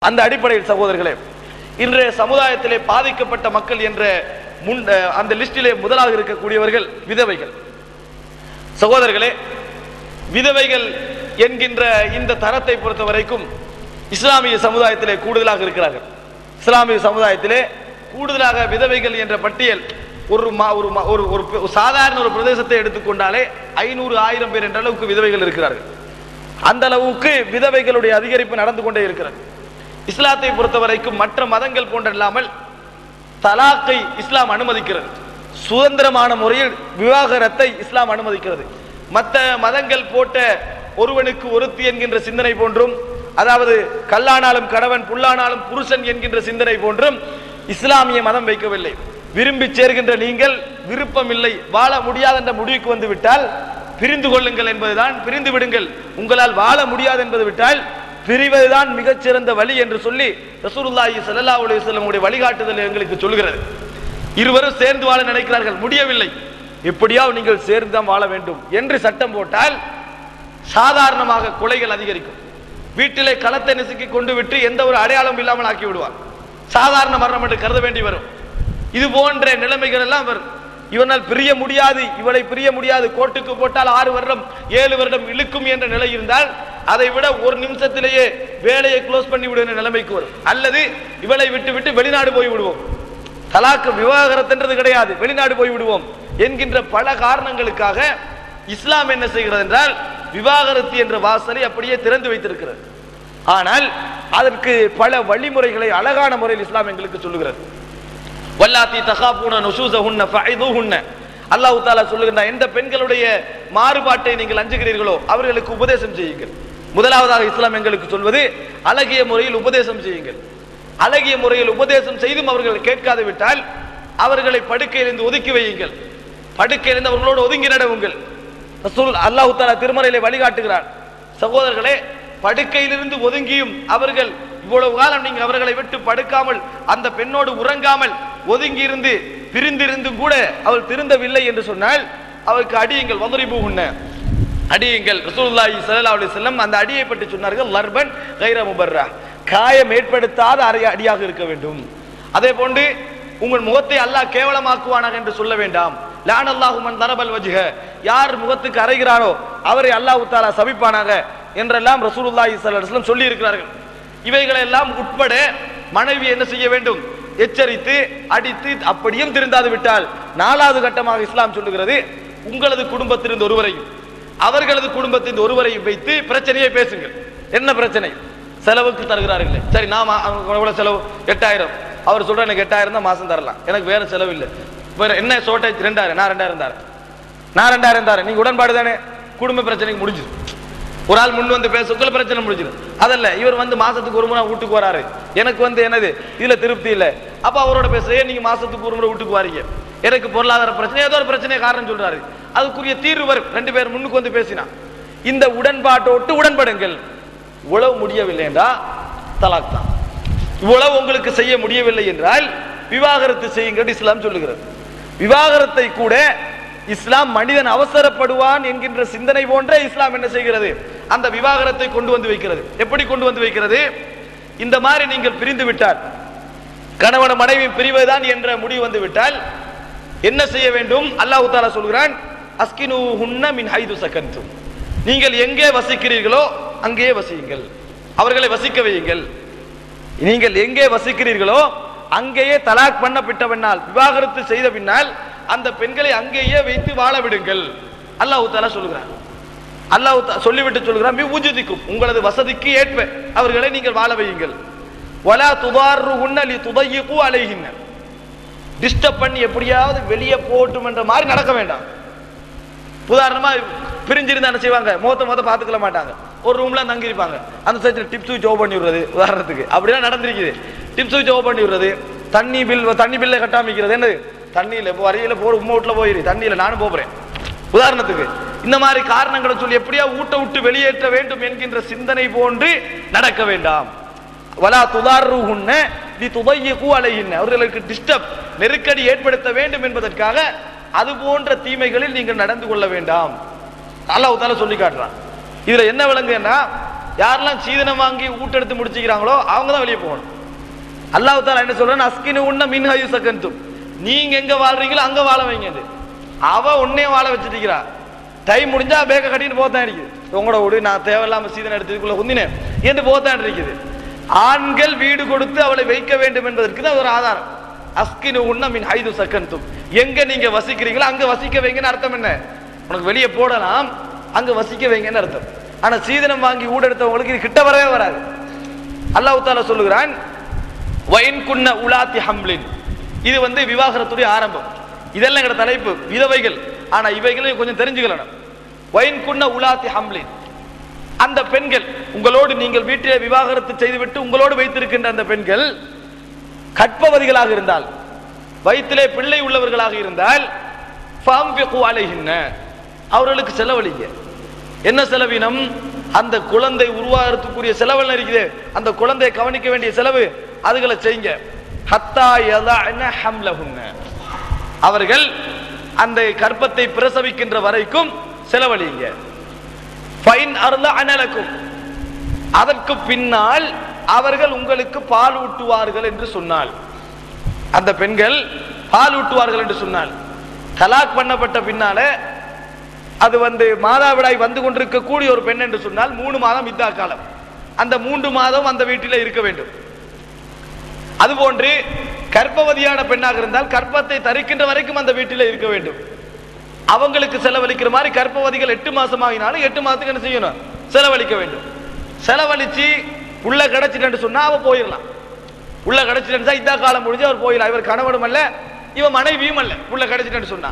அந்த அடிப்படையில் சகோதரர்களே இன்றைய சமுதாயத்திலே பாதிக்கப்பட்ட மக்கள் என்ற முன் அஹ், அந்த லிஸ்டிலே முதலாக இருக்கக்கூடியவர்கள் விதவைகள் சகோதரர்களே விதவைகள் என்கின்ற இந்த தரத்தை பொறுத்த வரைக்கும் இஸ்லாமிய சமுதாயத்திலே கூடுதலாக இருக்கிறார்கள் இஸ்லாமிய சமுதாயத்திலே கூடுதலாக விதவைகள் என்ற பட்டியல் ஒரு மா ஒரு மா- ஒரு ஒரு பெ- சாதாரண ஒரு பிரதேசத்தை எடுத்துக்கொண்டாலே ஐநூறு ஆயிரம் பேர் என்ற அளவுக்கு விதவைகள் இருக்கிறார்கள் அந்த அளவுக்கு விதவைகளுடைய அதிகரிப்பு நடந்து கொண்டே இருக்கிறது இஸ்லாத்தை பொறுத்த வரைக்கும் மற்ற மதங்கள் போன்றல்லாமல் தலாக்கை இஸ்லாம் அனுமதிக்கிறது சுதந்திரமான முறையில் விவாகரத்தை இஸ்லாம் அனுமதிக்கிறது மற்ற மதங்கள் போட்ட ஒருவனுக்கு ஒருத்தி என்கின்ற சிந்தனை போன்றும் அதாவது கல்லானாலும் கணவன் புல்லானாலும் புருஷன் என்கின்ற சிந்தனை போன்றும் இஸ்லாமிய மதம் வைக்கவில்லை விரும்பி சேர்கின்ற நீங்கள் விருப்பமில்லை வாழ முடியாத என்ற முடிவுக்கு வந்து விட்டால் பிரிந்து கொள்ளுங்கள் என்பதுதான் பிரிந்து விடுங்கள் உங்களால் வாழ முடியாது என்பது விட்டால் பிரிவதுதான் மிகச்சிறந்த வழி என்று சொல்லி ரசூலுல்லாஹி ஸல்லல்லாஹு அலைஹி வஸல்லம் உடைய வழிகாட்டுதல் எங்களுக்கு சொல்கிறது இருவரும் சேர்ந்து வாழ நினைக்கிறார்கள் முடியவில்லை எப்படியாவது நீங்கள் சேர்ந்து தான் வாழ வேண்டும் என்று சட்டம் போட்டால் சாதாரணமாக கொலைகள் அதிகரிக்கும் வீட்டிலே களத்தை நசுக்கி கொண்டு விட்டு எந்த ஒரு அடையாளம் இல்லாமல் ஆக்கி விடுவார் சாதாரண மரணம் என்று கருத வேண்டி வரும் இது போன்ற நிலைமைகள் எல்லாம் வரும் இவனால் பிரிய முடியாது இவளை பிரிய முடியாது கோர்ட்டுக்கு போட்டால் ஆறு வருடம் ஏழு வருடம் இழுக்கும் என்ற நிலை இருந்தால் அதை விட ஒரு நிமிஷத்திலேயே வேலையை க்ளோஸ் பண்ணி விடுகிற நிலைமைக்கு வரும் அல்லது இவளை விட்டு விட்டு வெளிநாடு போய் விடுவோம் தலாக்கு விவாகரத்துன்றது கிடையாது வெளிநாடு போய் விடுவோம் என்கின்ற பல காரணங்களுக்காக இஸ்லாம் என்ன செய்கிறது என்றால் விவாகரத்து என்ற வாசலை அப்படியே திறந்து வைத்திருக்கிறது ஆனால் அதற்கு பல வழிமுறைகளை அழகான முறையில் இஸ்லாம் எங்களுக்கு சொல்லுகிறது வல்லாத்தி தகாபூன நுசூசஹுன்ன ஃபைதுஹுன்ன அல்லாஹ் தாலா சொல்லுகின்ற எந்த பெண்களுடைய மாறுபாட்டை நீங்கள் அஞ்சுகிறீர்களோ அவர்களுக்கு உபதேசம் செய்யுங்கள் முதலாவதாக இஸ்லாம் எங்களுக்கு சொல்வது அழகிய முறையில் உபதேசம் செய்யுங்கள் அழகிய முறையில் உபதேசம் செய்தும் அவர்கள் கேட்காது விட்டால் அவர்களை படுக்கையிலிருந்து ஒதுக்கி வையுங்கள் படுக்கையிலிருந்து அவர்களோடு ஒதுங்கி நடவுங்கள் ரசூல் அல்லாஹ் தாலா திருமறையிலே வழிகாட்டுகிறார் சகோதரர்களே படுக்கையிலிருந்து ஒதுங்கியும் அவர்கள் இவ்வளவு காலம் நீங்க அவர்களை விட்டு படுக்காமல் அந்த பெண்ணோடு உறங்காமல் ஒதுங்கி இருந்து பிரிந்திருந்தும் கூட அவள் திருந்தவில்லை என்று சொன்னால் அவருக்கு அடியுங்கள் வதுரிபு உண்ண அடியுங்கள் ரசூலுல்லாஹி ஸல்லல்லாஹு அலைஹி வஸல்லம் அந்த அடியை பற்றி சொன்னார்கள் லர்பன் கைர முபர்ரா காயம் ஏற்படுத்தாத அறை- அடியாக இருக்க வேண்டும் அதே போன்று உங்கள் முகத்தை அல்லாஹ் கேவலமாக்குவானாக என்று சொல்ல வேண்டாம் லான் அல்லாஹு மன் தரபல் வஜ்ஹ யார் முகத்துக்கு அறைகிறாரோ அவரை அல்லாஹ் தாலா சபிப்பானாக என்றெல்லாம் ரசூலுல்லாஹி ஸல்லல்லாஹு அலைஹி வஸல்லம் சொல்லி இருக்கிறார்கள் இவைகளெல்லாம் உட்பட மனைவி என்ன செய்ய வேண்டும் எச்சரித்து அடித்து அப்படியும் திருந்தாது விட்டால் நாலாவது கட்டமாக இஸ்லாம் சொல்லுகிறது உங்களது குடும்பத்திலிருந்து ஒருவரையும் அவர்களது குடும்பத்தின் ஒருவரையும் வைத்து பிரச்சனையை பேசுங்கள் என்ன பிரச்சனை செலவுக்கு தருகிறார்களே சரி நான் மா- அவங்க எவ்வளவு செலவு எட்டாயிரம் அவர் சொல்ற எனக்கு எட்டாயிரம் தான் மாசம் தரலாம் எனக்கு வேற செலவு இல்லை வேற என்ன ஷோர்டேஜ் ரெண்டாயிரம் நான் ரெண்டாயிரம் தரேன் நான் ரெண்டாயிரம் தரேன் நீங்க உடன்பாடு தானே குடும்ப பிரச்சனைக்கு முடிஞ்சுது ஒரு ஆள் முன் வந்து பேச உங்கள பிரச்சனை முடிஞ்சுது அதல்ல இவர் வந்து மாசத்துக்கு ஒரு முறை வீட்டுக்கு வராரு எனக்கு வந்து என்னது இதுல திருப்தி இல்லை அப்ப அவரோட பேசுறே நீங்க மாசத்துக்கு ஒரு முறை வீட்டுக்கு வாரீங்க எனக்கு பொருளாதார பிரச்சனை ஏதோ ஒரு பிரச்சனை காரணம் சொல்றாரு அதுக்குரிய தீர்வு வரும் ரெண்டு பேர் முன்னுக்கு வந்து பேசினா இந்த உடன்பாட்டோட்டு உடன்படுங்கள் உழவு முடியவில்லை என்றா தலாக் தான் இவ்வளவு உங்களுக்கு செய்ய முடியவில்லை என்றால் விவாகரத்து செய்யுங்கள் இஸ்லாம் சொல்லுகிறது விவாகரத்தை கூட இஸ்லாம் மனிதன் அவசரப்படுவான் என்கின்ற சிந்தனை போன்ற இஸ்லாம் என்ன செய்கிறது அந்த விவாகரத்தை கொண்டு வந்து வைக்கிறது எப்படி கொண்டு வந்து வைக்கிறது இந்த மாதிரி நீங்கள் பிரிந்து விட்டால் கணவன மனைவி பிரிவதுதான் என்ற முடிவு வந்து விட்டால் என்ன செய்ய வேண்டும் அல்லாஹ் தாலா சொல்கிறான் அஸ்கினு ஹுன்ன மின் ஹைது சகந்தும் நீங்கள் எங்கே வசிக்கிறீர்களோ அங்கே வசியுங்கள் அவர்களை வசிக்க வையுங்கள் நீங்கள் எங்கே வசிக்கிறீர்களோ அங்கேயே தலாக் பண்ணப்பட்ட பின்னால் விவாகரத்து செய்த பின்னால் அந்த பெண்களை அங்கேயே வைத்து வாழ விடுங்கள் அல்லாஹ் தாலா சொல்கிறான் அல்லாஹ் தா- சொல்லிவிட்டு சொல்கிறான் "மி உஜுதிக்கும் உங்களது வசதிக்கு ஏற்ப அவர்களை நீங்கள் வாழ வையுங்கள் வலா துதாரு உன்னலி துதையிக்கு அலைகின்ன டிஸ்டர்ப் பண்ணி எப்படியாவது வெளியே போட்டும் என்ற மாதிரி நடக்க வேண்டாம் உதாரணமா பிரிஞ்சிருந்தா என்ன செய்வாங்க முகத்த முகத்த பார்த்துக்கல மாட்டாங்க ஒரு ரூம்ல தங்கி இருப்பாங்க அந்த சைட்ல டிப் சுவிட்ச் ஓ பண்ணி விடுறது உதாரணத்துக்கு அப்படிலாம் நடந்திருக்குது டிப் சுவிட்ச் ஓ பண்ணி விடுறது தண்ணி பில் தண்ணி பில்லை கட்டாமிக்கிறது என்னது தண்ணியில இப்போ வரையில போற உம்மா வீட்டுல போயிரு தண்ணியில நானும் போறேன் உதாரணத்துக்கு இந்த மாதிரி காரணங்களை சொல்லி எப்படியா ஊட்ட விட்டு வெளியேற்ற வேண்டும் என்கின்ற சிந்தனை போன்று நடக்க வேண்டாம் வலா துதாருஹுன்ன தி துதையிகு அலைஹின்ன அவர்களுக்கு டிஸ்டர்ப் நெருக்கடி ஏற்படுத்த வேண்டும் என்பதற்காக அது போன்ற தீமைகளில் நீங்கள் நடந்து கொள்ள வேண்டாம் அல்லாஹ் தால சொல்லி காட்டுறான் இதுல என்ன விளங்குன்னா யாரெல்லாம் சீதனம் வாங்கி ஊட்டெடுத்து முடிச்சுக்கிறாங்களோ அவங்க தான் வெளியே போகணும் அல்லாஹ் தாலா என்ன சொல்றான் அஸ்கினு உன்ன மின்ஹயு சகந்தும் நீங்க எங்க வாழ்றீங்களோ அங்க வாழ வைங்க அது அவ உன்னையும் வாழ வச்சுட்டிருக்கிறா டைம் முடிஞ்சா பேக்க கட்டிட்டு போத்தான் இருக்குது உங்களோட விடு நான் தேவையில்லாம சீதனம் எடுத்ததுக்குள்ள குந்தினேன் என்று போத்தான் இருக்குது ஆண்கள் வீடு கொடுத்து அவளை வைக்க வேண்டும் என்பதற்கு தான் ஒரு ஆதாரம் அஸ்கினு உன்ன மின் ஹைது சக்கந்தும் எங்க நீங்க வசிக்கிறீங்களோ அங்க வசிக்க வைங்கன்னு அர்த்தம் என்ன உனக்கு வெளியே போடலாம் அங்க வசிக்க வைங்கன்னு அர்த்தம் ஆனா சீதனம் வாங்கி ஊடெடுத்தவங்களுக்கு இது கிட்ட வரவே வராது அல்லாஹ் தாலா சொல்லுகிறான் வயன் குன்ன உலாத்தி ஹம்லின் இது வந்து விவாகரத்துடைய ஆரம்பம் இதெல்லாம் எங்க தலைப்பு விதவைகள் ஆனா இவைகளையும் கொஞ்சம் தெரிஞ்சுக்கலாம் வயன் குன்ன உலாத்தி ஹம்லின் அந்த பெண்கள் உங்களோடு நீங்கள் வீட்டிலே விவாகரத்து செய்துவிட்டு உங்களோடு வைத்திருக்கின்ற அந்த பெண்கள் கற்பவதிகளாக இருந்தால் வயிற்றிலே பிள்ளை உள்ளவர்களாக இருந்தால் ஃபாம்பிகு அலைஹின்ன அவர்களுக்கு செலவழிங்க என்ன செலவினம் அந்த குழந்தை உருவாகிறதுக்குரிய செலவெல்லாம் இருக்குது அந்த குழந்தையை கவனிக்க வேண்டிய செலவு அதுகளை செய்யுங்க ஹத்தா யதஅன ஹம்லஹுன்ன அவர்கள் அந்த கற்பத்தை பிரசவிக்கின்ற வரைக்கும் செலவழிங்க ஃபைன் அருள அனலக்கும் அதற்கு பின்னால் அவர்கள் உங்களுக்கு பால் ஊட்டுவார்கள் என்று சொன்னால் அந்த பெண்கள் பால் ஊட்டுவார்கள் என்று சொன்னால் தலாக் பண்ணப்பட்ட பின்னால அது வந்து மாதாவிடாய் வந்து கொண்டிருக்கக்கூடிய ஒரு பெண் என்று சொன்னால் மூணு மாதம் இத்தா காலம் அந்த மூன்று மாதம் அந்த வீட்டில் இருக்க வேண்டும் அதுபோன்று கர்ப்பவதியான பெண்ணாக இருந்தால் கர்ப்பத்தை தரிக்கின்ற வரைக்கும் அந்த வீட்டில் இருக்க வேண்டும் அவங்களுக்கு செலவழிக்கிற மாதிரி கர்ப்பவதிகள் எட்டு மாசம் ஆகினாலும் எட்டு மாதத்துக்கு என்ன செய்யணும் செலவழிக்க வேண்டும் செலவழிச்சு உள்ள கிடைச்சிட்டு சொன்னா அவ போயிடலாம் உள்ள கிடைச்சிட்டு இந்த காலம் முடிஞ்சு அவர் போயிடலாம் இவர் கணவனும் அல்ல இவன் மனைவியும் அல்ல உள்ள கிடைச்சிட்டு சொன்னா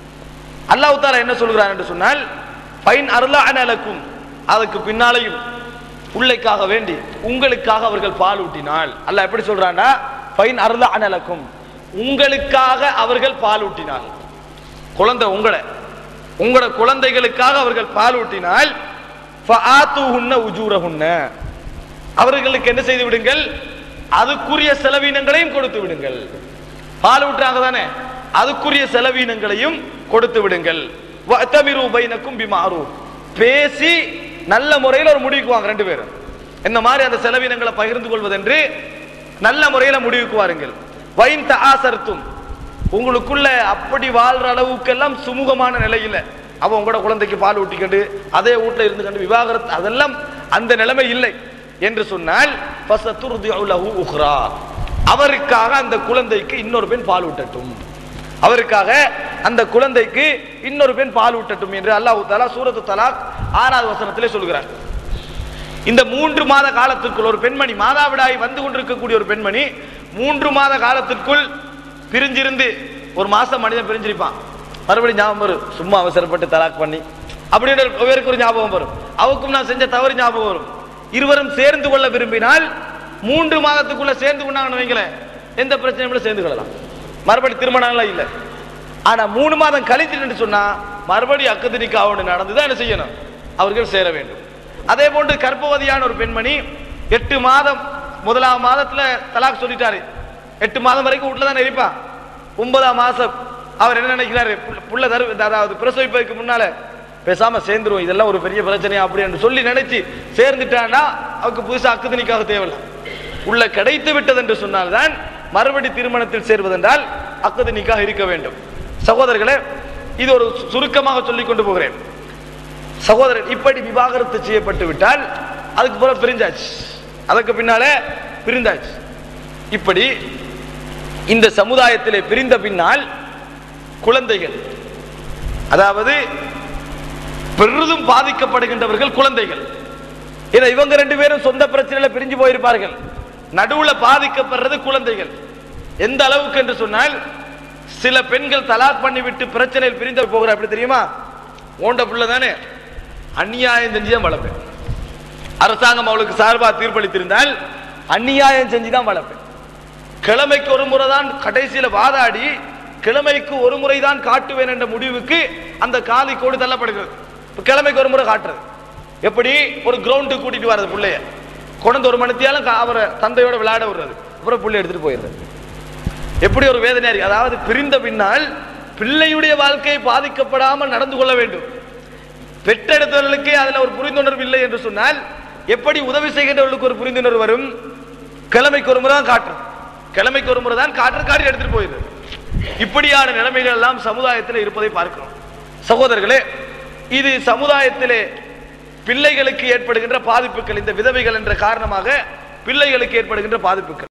அல்லாஹ் தாலா என்ன சொல்கிறார் என்று சொன்னால் பைன் அருளா அனலக்கும் அதுக்கு பின்னாலையும் பிள்ளைக்காக வேண்டி உங்களுக்காக அவர்கள் பால் ஊட்டினால் அல்லாஹ் எப்படி சொல்றான்னா பைன் அருளா அனலக்கும் உங்களுக்காக அவர்கள் பால் ஊட்டினால் குழந்தை உங்களை உங்களோட குழந்தைகளுக்காக அவர்கள் பால் ஊட்டினால் ஃபஆத்துஹுன்ன உஜூரஹுன்ன அவர்களுக்கு என்ன செய்து விடுங்கள் அதுக்குரிய செலவீனங்களையும் கொடுத்து விடுங்கள் பால் ஊட்டுறாங்க தானே அதுக்குரிய செலவீனங்களையும் கொடுத்து விடுங்கள் வஅத்தமிரு பைனக்கும் பிமாரூஃப் பேசி நல்ல முறையில் ஒரு முடிவுக்கு வாங்க ரெண்டு பேரும் இந்த மாதிரி அந்த செலவினங்களை பகிர்ந்து கொள்வதென்று நல்ல முறையில் முடிவுக்கு வாருங்கள் வைன் தஆசர்த்தும் உங்களுக்குள்ள அப்படி வாழ்ற அளவுக்கெல்லாம் சுமூகமான நிலையில அவன் உங்களோட குழந்தைக்கு பால் ஊட்டிக்கண்டு அதே வீட்டுல இருந்து கண்டு விவாகரத்து அதெல்லாம் அந்த நிலைமை இல்லை என்று சொன்னால் ஃபசதுர்திஉ லஹு உக்ரா அவருக்காக அந்த குழந்தைக்கு இன்னொரு பெண் பால் ஊட்டட்டும் அவருக்காக அந்த குழந்தைக்கு இன்னொரு பெண் பால் ஊட்டட்டும் என்று அல்லாஹ் தாலா சூரத்து தலாக் ஆறாவது வசனத்திலே சொல்கிறார் இந்த மூன்று மாத காலத்திற்குள் ஒரு பெண்மணி மாதாவிடாய் வந்து கொண்டிருக்கக்கூடிய ஒரு பெண்மணி மூன்று மாத காலத்திற்குள் பிரிஞ்சிருந்து ஒரு மாசம் மனிதன் பிரிஞ்சிருப்பான் மறுபடியும் ஞாபகம் வரும் சும்மா அவசரப்பட்டு தலாக் பண்ணி அப்படின்னு வேருக்கு ஒரு ஞாபகம் வரும் அவருக்கும் நான் செஞ்ச தவறு ஞாபகம் வரும் இருவரும் சேர்ந்து கொள்ள விரும்பினால் மூன்று மாதத்துக்குள்ள சேர்ந்து கொண்டாங்கன்னு வைங்களேன் எந்த பிரச்சனையும் சேர்ந்து கொள்ளலாம் மறுபடி திருமணம்லாம் இல்லை ஆனா மூணு மாதம் கழிச்சுட்டு சொன்னா மறுபடியும் அக்கதிரிக்கு அவனு நடந்துதான் என்ன செய்யணும் அவர்கள் சேர வேண்டும் அதே போன்று கர்ப்பவதியான ஒரு பெண்மணி எட்டு மாதம் முதலாம் மாதத்துல தலாக் சொல்லிட்டாரு எட்டு மாதம் வரைக்கும் வீட்டுல தான் இருப்பா ஒன்பதாம் மாசம் அவர் என்ன நினைக்கிறாரு புள்ள- புள்ள தரு அதாவது பிரசவிப்பதற்கு முன்னால பேசாம சேர்ந்துருவோம் இதெல்லாம் ஒரு பெரிய பிரச்சனை அப்படி என்று சொல்லி நினைச்சு சேர்ந்துட்டான்னா அவருக்கு புதுசா அக்குதனிக்காக தேவையில்லை உள்ள கிடைத்து விட்டது என்று சொன்னால்தான் மறுபடி திருமணத்தில் சேர்வதென்றால் அக்குதனிக்காக இருக்க வேண்டும் சகோதரர்களே இது ஒரு சு- சுருக்கமாக சொல்லிக் கொண்டு போகிறேன் சகோதரர் இப்படி விவாகரத்து செய்யப்பட்டு விட்டால் அதுக்கு பிறகு பிரிஞ்சாச்சு அதுக்கு பின்னாலே பிரிந்தாச்சு இப்படி இந்த சமுதாயத்திலே பிரிந்த பின்னால் குழந்தைகள் அதாவது பெரிதும் பாதிக்கப்படுகின்றவர்கள் குழந்தைகள் இதை இவங்க ரெண்டு பேரும் சொந்த பிரச்சனையில பிரிஞ்சு போயிருப்பார்கள் நடுவுல பாதிக்கப்படுறது குழந்தைகள் எந்த அளவுக்கு என்று சொன்னால் சில பெண்கள் தலாக் பண்ணி விட்டு பிரச்சனையில் பிரிந்து போகிற அப்படி தெரியுமா ஓண்ட பிள்ளை தானே அநியாயம் செஞ்சுதான் வளர்ப்பேன் அரசாங்கம் அவளுக்கு சார்பா தீர்ப்பளித்திருந்தால் அநியாயம் செஞ்சுதான் வளர்ப்பேன் கிழமைக்கு ஒரு முறை தான் கடைசியில வாதாடி கிழமைக்கு ஒரு முறை தான் காட்டுவேன் என்ற முடிவுக்கு அந்த காதி கோடு தள்ளப்படுகிறது இப்ப கிழமைக்கு ஒரு முறை காட்டுறது எப்படி ஒரு கிரவுண்டுக்கு கூட்டிட்டு வர்றது பிள்ளைய கொண்டு ஒரு மணித்தியாலும் அவரை தந்தையோட விளையாட விடுறது அப்புறம் பிள்ளை எடுத்துட்டு போயிடுறது எப்படி ஒரு வேதனையா இருக்கு அதாவது பிரிந்த பின்னால் பிள்ளையுடைய வாழ்க்கை பாதிக்கப்படாமல் நடந்து கொள்ள வேண்டும் பெற்றெடுத்தவர்களுக்கு அதுல ஒரு புரிந்துணர்வு இல்லை என்று சொன்னால் எப்படி உதவி செய்கின்றவர்களுக்கு ஒரு புரிந்துணர்வு வரும் கிழமைக்கு ஒரு முறை தான் காட்டுறது கிழமைக்கு ஒரு முறை தான் காற்று காட்டி எடுத்துட்டு போயிடுது இப்படியான நிலைமைகள் எல்லாம் சமுதாயத்தில் இருப்பதை பார்க்கிறோம் சகோதரர்களே இது சமுதாயத்திலே பிள்ளைகளுக்கு ஏற்படுகின்ற பாதிப்புகள் இந்த விதவைகள் என்ற காரணமாக பிள்ளைகளுக்கு ஏற்படுகின்ற பாதிப்புகள்